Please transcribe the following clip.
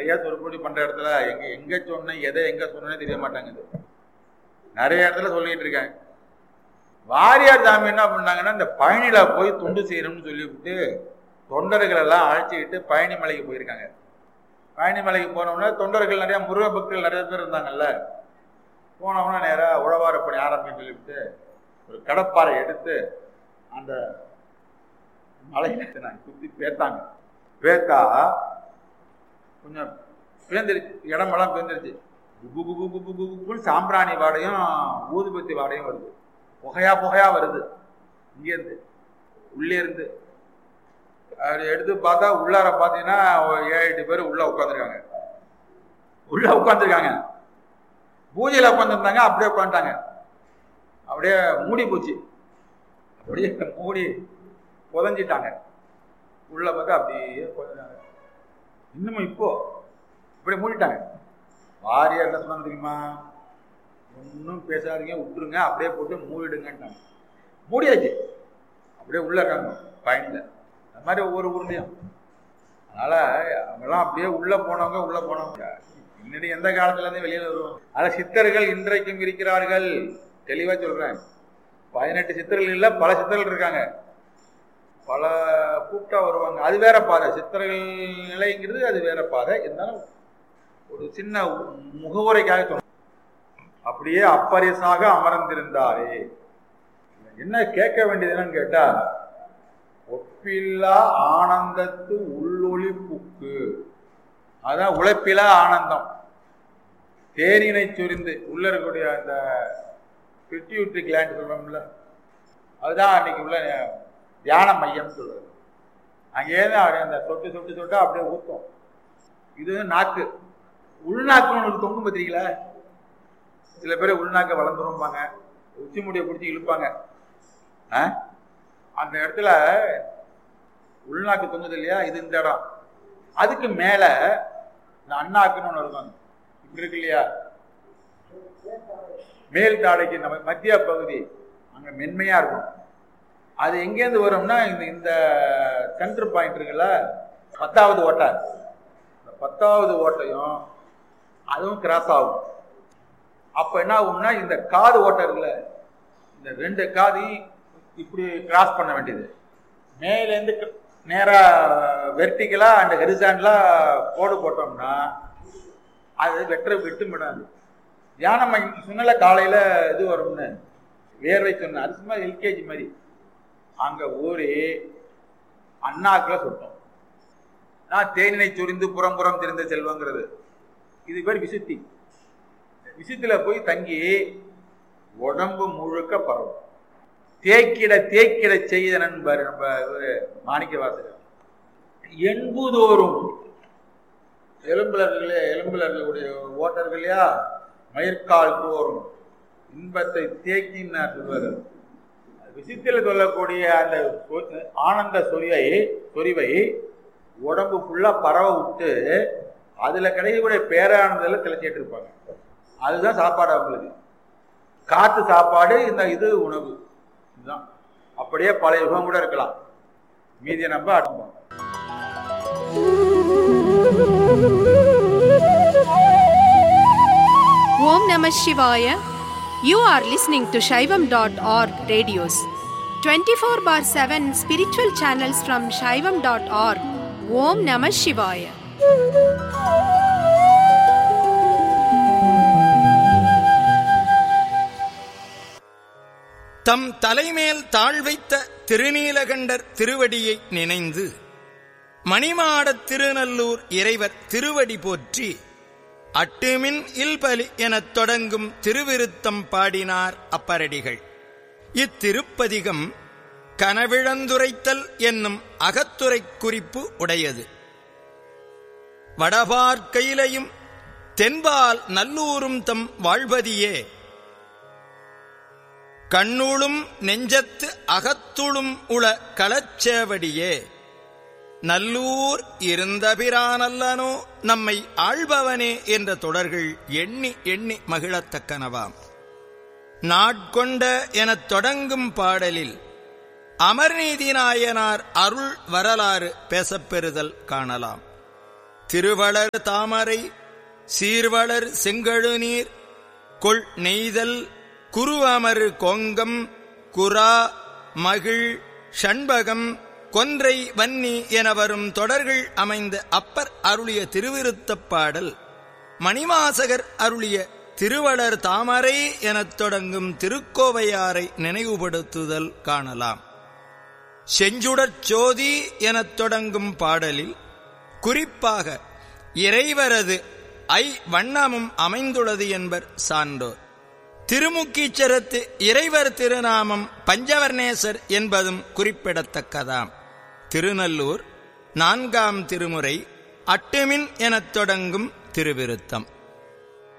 நிறைய சொற்பொழி பண்ற இடத்துல எங்க எங்க சொன்னேன் எதை எங்க சொன்னேன்னு தெரிய மாட்டாங்குது நிறைய இடத்துல சொல்லிட்டு இருக்காங்க வாரியார் சாமி என்ன பண்ணாங்கன்னா இந்த பழனியில போய் தொண்டு செய்யணும்னு சொல்லிவிட்டு தொண்டர்கள் எல்லாம் அழைச்சிக்கிட்டு பழனி மலைக்கு போயிருக்காங்க பழனி மலைக்கு போனோம்னா தொண்டர்கள் நிறைய முருக பக்தர்கள் நிறைய பேர் இருந்தாங்கல்ல போனோம்னா நேராக உழவாரப்பணி ஆரம்பின்னு சொல்லிவிட்டு ஒரு கடப்பாறை எடுத்து அந்த மலையில நான் குத்தி பேத்தாங்க பேத்தா கொஞ்சம் பேந்துருச்சு இடமெல்லாம் பேந்துருச்சு குபு குபு குபு குபு குபுன்னு சாம்பிராணி வாடையும் ஊதுபத்தி வாடையும் வருது புகையா புகையா வருது இங்கேருந்து உள்ளே இருந்து அப்படி எடுத்து பார்த்தா உள்ளார பார்த்தீங்கன்னா ஒரு ஏழு எட்டு பேர் உள்ள உட்காந்துருக்காங்க உள்ள உட்காந்துருக்காங்க பூஜையில் உட்காந்துருந்தாங்க அப்படியே உட்காந்துட்டாங்க அப்படியே மூடி போச்சு அப்படியே மூடி புதஞ்சிட்டாங்க உள்ள பார்த்தா அப்படியே புதஞ்சாங்க இன்னமும் இப்போ இப்படி மூடிட்டாங்க வாரியார் என்ன சொன்னாங்க தெரியுமா ஒன்றும் பேசாதீங்க விட்டுருங்க அப்படியே போட்டு மூடிடுங்கன்ட்டாங்க மூடியாச்சு அப்படியே உள்ள இருக்காங்க பயணியில் அந்த மாதிரி ஒவ்வொரு ஊர்லேயும் அதனால அவங்கெல்லாம் அப்படியே உள்ள போனவங்க உள்ள போனவங்க முன்னாடி எந்த காலத்துல இருந்து வெளியில வருவோம் அதனால சித்தர்கள் இன்றைக்கும் இருக்கிறார்கள் தெளிவா சொல்றேன் பதினெட்டு சித்தர்கள் இல்ல பல சித்தர்கள் இருக்காங்க பல கூப்பிட்டா வருவாங்க அது வேற பாதை சித்தர்கள் நிலைங்கிறது அது வேற பாதை இருந்தாலும் ஒரு சின்ன முகவுரைக்காக சொன்ன அப்படியே அப்பரிசாக அமர்ந்திருந்தாரே என்ன கேட்க வேண்டியது என்னன்னு கேட்டா ஒப்பில்லா ஆனந்தத்து உள்ளொளி புக்கு அதான் உழைப்பிலா ஆனந்தம் தேனினை சொரிந்து உள்ள இருக்கக்கூடிய அந்த பிட்யூட்ரி கிளாண்ட் சொல்றோம்ல அதுதான் அன்னைக்கு உள்ள தியான மையம் சொல்றது அங்கேருந்து அப்படியே அந்த சொட்டு சொட்டு சொட்டா அப்படியே ஊத்தும் இது நாக்கு உள்நாக்குன்னு ஒரு தொங்கும் பத்திரிக்கல சில பேர் உள்நாக்க வளர்ந்துருப்பாங்க உச்சி முடியை பிடிச்சி இழுப்பாங்க ஆ? அந்த இடத்துல உள்நாக்கு தொங்குது இல்லையா இது இந்த இடம் அதுக்கு மேல இந்த அண்ணாக்குன்னு ஒன்று இருக்கும் இப்படி இருக்கு இல்லையா மேல் தாடைக்கு நம்ம மத்திய பகுதி அங்க மென்மையா இருக்கும் அது எங்கேருந்து வரும்னா இந்த இந்த சென்டர் பாயிண்ட் இருக்குல்ல பத்தாவது ஓட்டை இந்த பத்தாவது ஓட்டையும் அதுவும் கிராஸ் ஆகும் அப்ப என்ன ஆகும்னா இந்த காது ஓட்டை இருக்குல்ல இந்த ரெண்டு காதையும் இப்படி கிராஸ் பண்ண வேண்டியது மேலேருந்து க- நேரா வெர்டிக்கலா அண்ட் ஹெரிசாண்டலா கோடு போட்டோம்னா அது வெற்ற விட்டு விடாது தியானம் சொன்னல காலையில இது வரும்னு வேர்வை சொன்ன அது சும்மா எல்கேஜி மாதிரி அங்க ஊறி அண்ணாக்குல சுட்டோம் நான் தேனினை சொரிந்து புறம் புறம் தெரிந்த செல்வங்கிறது இது பேர் விசுத்தி விசுத்தில போய் தங்கி உடம்பு முழுக்க பரவும் தேக்கிட தேக்கிட செய்த நண்பர் நம்ம இவரு மாணிக்க வாசகர் என்புதோறும் எலும்புலர்களே எலும்புலர்களுடைய ஓட்டர்கள் இல்லையா மயிர்கால் தோறும் இன்பத்தை தேக்கினார் சொல்வார் விசித்தில சொல்லக்கூடிய அந்த சொ- ஆனந்த சொரிவை சொரிவை உடம்பு ஃபுல்லா பரவ விட்டு அதுல கிடைக்கக்கூடிய பேரானதில் திளைச்சிட்டு இருப்பாங்க அதுதான் சாப்பாடு அவங்களுக்கு காத்து சாப்பாடு இந்த இது உணவு இதுதான் அப்படியே பழைய யுகம் கூட இருக்கலாம் மீதியை நம்ம அனுப்போம் Om Namah Shivaya. You are listening to Shaivam.org radios. 24 bar 7 spiritual channels from Shaivam.org. Om Namah Shivaya. தம் தலைமேல் தாழ் வைத்த திருநீலகண்டர் திருவடியை நினைந்து மணிமாடத் திருநல்லூர் இறைவர் திருவடி போற்றி அட்டுமின் இல்பலி எனத் தொடங்கும் திருவிருத்தம் பாடினார் அப்பரடிகள் இத்திருப்பதிகம் கனவிழந்துரைத்தல் என்னும் அகத்துரைக் குறிப்பு உடையது வடபார்க்கையிலையும் தென்பால் நல்லூரும் தம் வாழ்வதியே கண்ணுளும் நெஞ்சத்து அகத்துளும் உள களச்சேவடியே நல்லூர் இருந்தபிரானல்லனோ நம்மை ஆள்பவனே என்ற தொடர்கள் எண்ணி எண்ணி மகிழத்தக்கனவாம் நாட்கொண்ட எனத் தொடங்கும் பாடலில் அமர்நீதி நாயனார் அருள் வரலாறு பேசப்பெறுதல் காணலாம் திருவளர் தாமரை சீர்வளர் செங்கழுநீர் கொள் நெய்தல் குருவமர் கோங்கம் குரா மகிழ் ஷண்பகம் கொன்றை வன்னி என வரும் தொடர்கள் அமைந்த அப்பர் அருளிய திருவிருத்தப் பாடல் மணிவாசகர் அருளிய திருவளர் தாமரை எனத் தொடங்கும் திருக்கோவையாரை நினைவுபடுத்துதல் காணலாம் செஞ்சுடற் சோதி எனத் தொடங்கும் பாடலில் குறிப்பாக இறைவரது ஐ வண்ணமும் அமைந்துள்ளது என்பர் சான்றோர் திருமுக்கீச்சரத்து இறைவர் திருநாமம் பஞ்சவர்ணேசர் என்பதும் குறிப்பிடத்தக்கதாம் திருநல்லூர் நான்காம் திருமுறை அட்டுமின் எனத் தொடங்கும் திருவிருத்தம்